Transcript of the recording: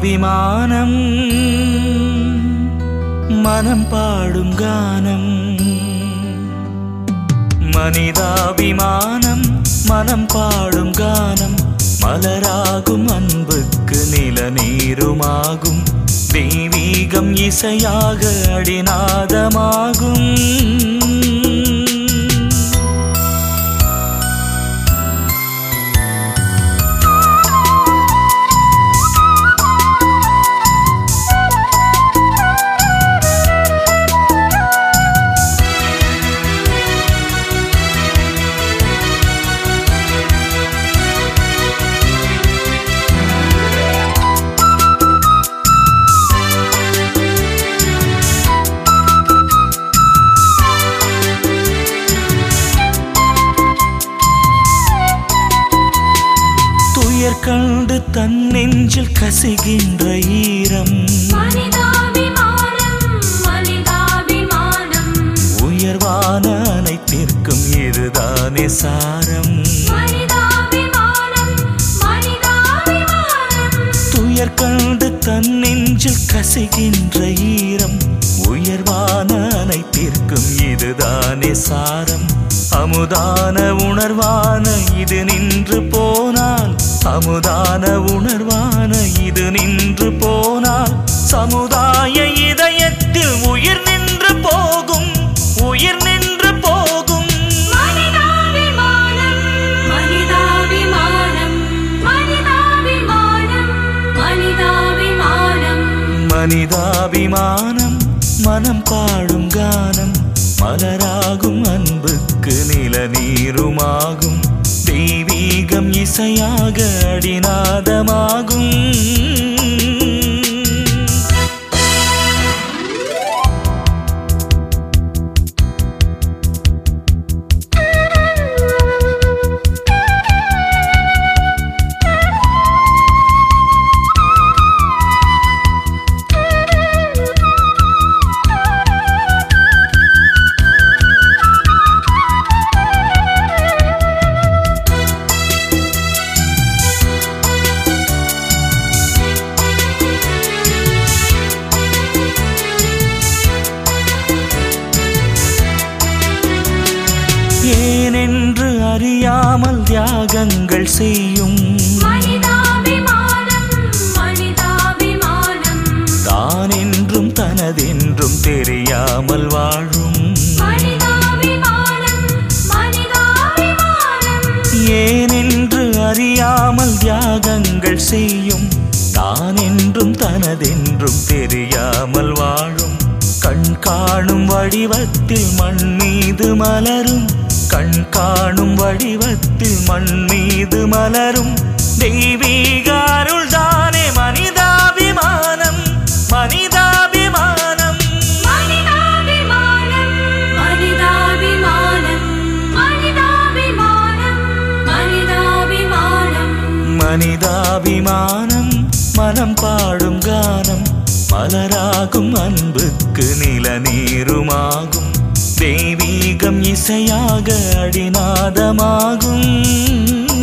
மனிதாபிமானம் மனம் பாடும் கானம் மனிதாபிமானம் மனம் பாடும் கானம் மலராகும் அன்புக்கு நில நீருமாகும் தெய்வீகம் இசையாக அடிநாதமாகும் துயர் கண்டு தன் நெஞ்சில் கசிகின்ற ஈரம் மனிதாபிமானம் மனிதாபிமானம் உயர்வான அனைத்திற்கும் இதுதானே சாரம் மனிதாபிமானம் மனிதாபிமானம் துயர் கண்டு தன் நெஞ்சில் கசிகின்ற ஈரம் உயர்வான அனைத்திற்கும் இதுதானே சாரம் அமுதான உணர்வான இது நின்று போனால் அமுதான உணர்வான இது நின்று போனால் சமுதாய இதயத்தில் உயிர் நின்று போகும் உயிர் நின்று போகும் மனிதாபிமானம் மனிதாபிமானம் மனிதாபிமானம் மனிதாபிமானம் மனிதாபிமானம் மனம் பாடும் கானம் மலராகும் அன்புக்கு நில நீருமாகும் தெய்வீகம் இசையாக அடிநாதமாகும் ஏனென்று அறியாமல் தியாகங்கள் செய்யும் மனிதாபிமானம் மனிதாபிமானம் தான் என்றும் தனதென்றும் தெரியாமல் வாழும் மனிதாபிமானம் மனிதாபிமானம் ஏனென்று அறியாமல் தியாகங்கள் செய்யும் தான் என்றும் தனதென்றும் தெரியாமல் வாழும் கண் காணும் வடிவத்தில் மண் மீது மலரும் கண் காணும் வடிவத்தில் மண் மீது மலரும் தெய்வீக அருள்தானே மனிதாபிமானம் மனிதாபிமானம் மனிதாபிமானம் மனிதாபிமானம் மனிதாபிமானம் மனிதாபிமானம் மனிதாபிமானம் மனம் பாடும் கானம் மலராகும் அன்புக்கு நில நீருமாகும் தெய்வீகம் இசையாக அடிநாதமாகும்